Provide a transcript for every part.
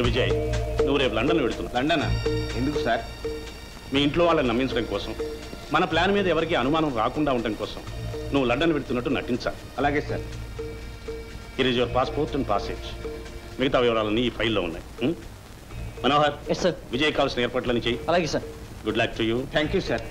విజయ్ నువ్వు రేపు లండన్ వెళుతున్నావు లండన్ ఎందుకు సార్ మీ ఇంట్లో వాళ్ళని నమ్మించడం కోసం మన ప్లాన్ మీద ఎవరికి అనుమానం రాకుండా ఉండడం కోసం నువ్వు లండన్ వెళుతున్నట్టు నటించాలి అలాగే sir it is your passport and passage మిగతా వివరాలన్నీ ఈ ఫైల్లో ఉన్నాయి hmm? Manohar yes sir Vijay కావాల్సిన ఏర్పాట్లన్నీ చెయ్యి అలాగే sir good luck to you thank you sir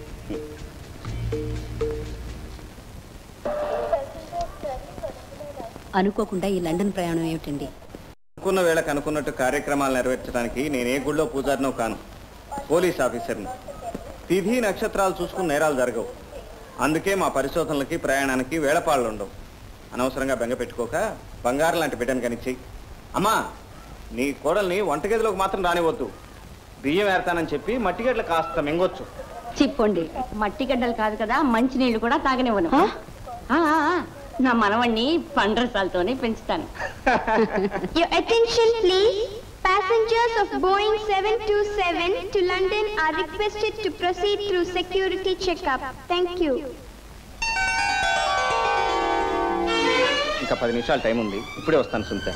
అనుకోకుండా ఈ లండన్ ప్రయాణం ఏమిటండి అనుకున్న వేళకు అనుకున్నట్టు కార్యక్రమాలు నెరవేర్చడానికి నేనే గుళ్ళో పూజారినో కాను పోలీస్ ఆఫీసర్ని తిథి నక్షత్రాలు చూసుకుని నేరాలు జరగవు అందుకే మా పరిశోధనలకి ప్రయాణానికి వేళపాళ్ళు ఉండవు అనవసరంగా బెంగ పెట్టుకోక బంగారం లాంటి బిడ్డను కనిచ్చేయి అమ్మా నీ కోడల్ని వంటగదిలోకి మాత్రం రానివద్దు బియ్యం ఏరతానని చెప్పి మట్టిగడ్డలు కాస్త మింగొచ్చు చిక్కోండి మట్టి గడ్డలు కాదు కదా మంచి నీళ్లు కూడా తాగనివ్వను ఆ, ఆ, ఆ, నా మనవణ్ణి పండ్రసాలతోనే పెంచుతాను Your attention please. Passengers of Boeing 727 to London are requested to proceed through security checkup. Thank you. ఇంకా పది నిమిషాలు టైం ఉంది ఇప్పుడే వస్తాను సుంత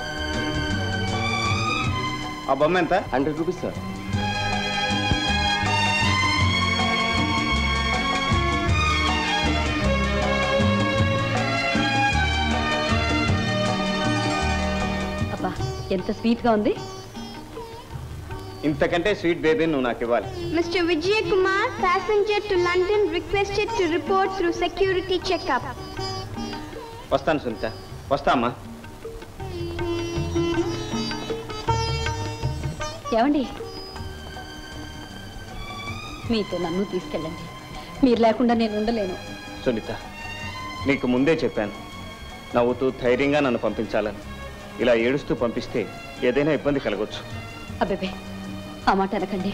ఆ బొమ్మ ఎంత హండ్రెడ్ రూపీస్ సార్ అబ్బా ఎంత స్వీట్ గా ఉంది ఇంతకంటే స్వీట్ బేబీ నువ్వు నాకు ఇవ్వాలి Mr. Vijay Kumar, passenger to London requested to report through security checkup. వస్తాను సునీత వస్తా అమ్మా ఏమండి మీతో నన్ను తీసుకెళ్ళండి మీరు లేకుండా నేను ఉండలేను సునీత నీకు ముందే చెప్పాను నవ్వుతూ ధైర్యంగా నన్ను పంపించాలని ఇలా ఏడుస్తూ పంపిస్తే ఏదైనా ఇబ్బంది కలగొచ్చు అబ్బేబే ఆ మాట అనకండి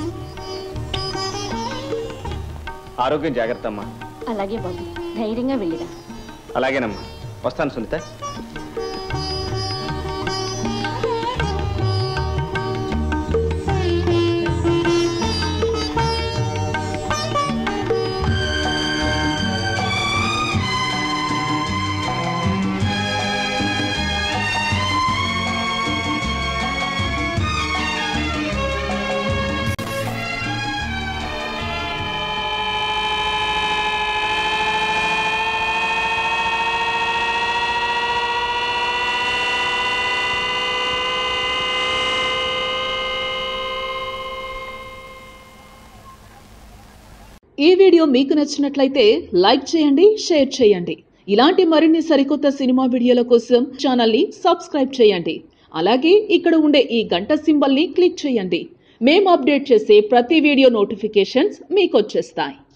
ఆరోగ్యం జాగ్రత్త అమ్మా అలాగే బాబు ధైర్యంగా వెళ్ళిరా అలాగేనమ్మా వస్తాను సునీత ఈ వీడియో మీకు నచ్చినట్లయితే లైక్ చేయండి షేర్ చేయండి ఇలాంటి మరిన్ని సరికొత్త సినిమా వీడియోల కోసం ఛానల్ని సబ్స్క్రైబ్ చేయండి అలాగే ఇక్కడ ఉండే ఈ గంట సింబల్ని క్లిక్ చేయండి మేము అప్డేట్ చేసే ప్రతి వీడియో నోటిఫికేషన్స్ మీకు వచ్చేస్తాయి